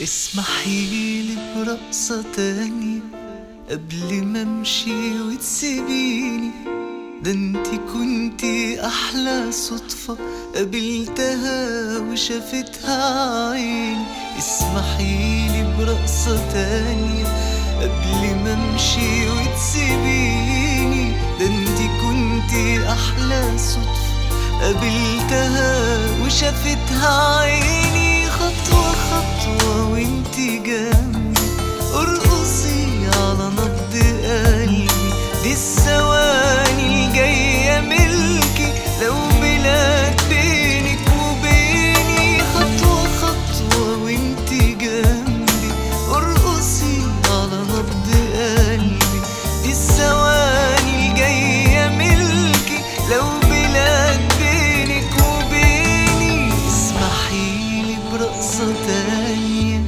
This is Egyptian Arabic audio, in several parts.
اسمحيلي برقصة تانية قبل ما امشي وتسيبيني ده انتي كنتي احلى صدفة قابلتها وشافتها عيني اسمحيلي برقصة تانية قبل ما امشي وتسيبيني ده انتي كنتي احلى صدفة قابلتها وشافتها عيني خطوة خطوة وانتي جنبي ارقصي على نبض قلبي دي الثواني الجاية ملكي لو بلاد بينك وبيني خطوة خطوة وانتي جنبي ارقصي على نبض قلبي دي الثواني الجاية ملكي لو بلاد بينك وبيني اسمحيلي برقصة تانية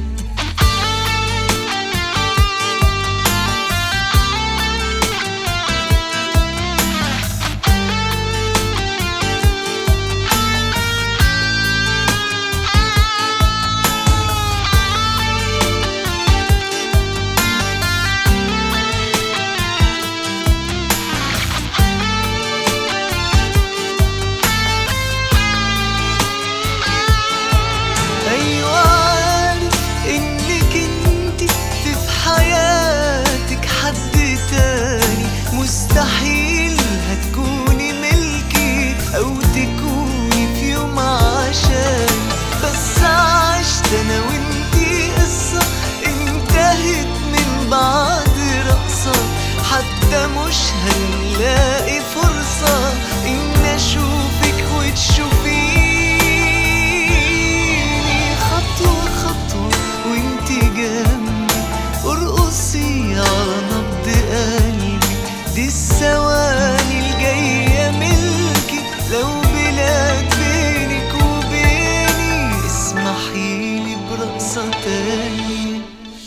ايوه عارف انك انتي في في حياتك حد تاني مستحيل هتكوني ملكي او تكوني في يوم عشاني بس عشت انا وانتي قصة انتهت من بعد رقصة حتى مش هنلاقي فرصة ان اشوفك وتشوفيني خطوة خطوة وانتي جنبي ارقصي على نبض قلبي دي الثواني الجاية ملكي لو بلاد بينك وبيني اسمحيلي برقصة تانية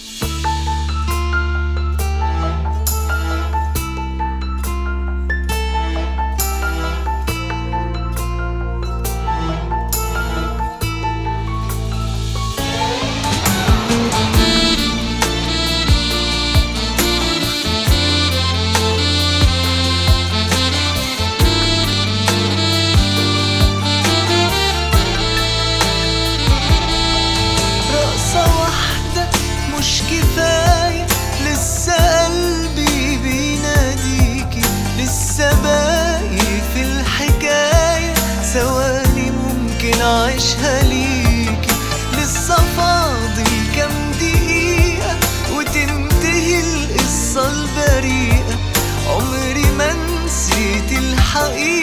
رقصة واحدة مش كفاية لسه قلبي بيناديكي لسه باقي في الحكاية ثواني ممكن أعيشها ليكي لسه فاضل كام دقيقة وتنتهي القصة البريئة عمري ما نسيت الحقيقة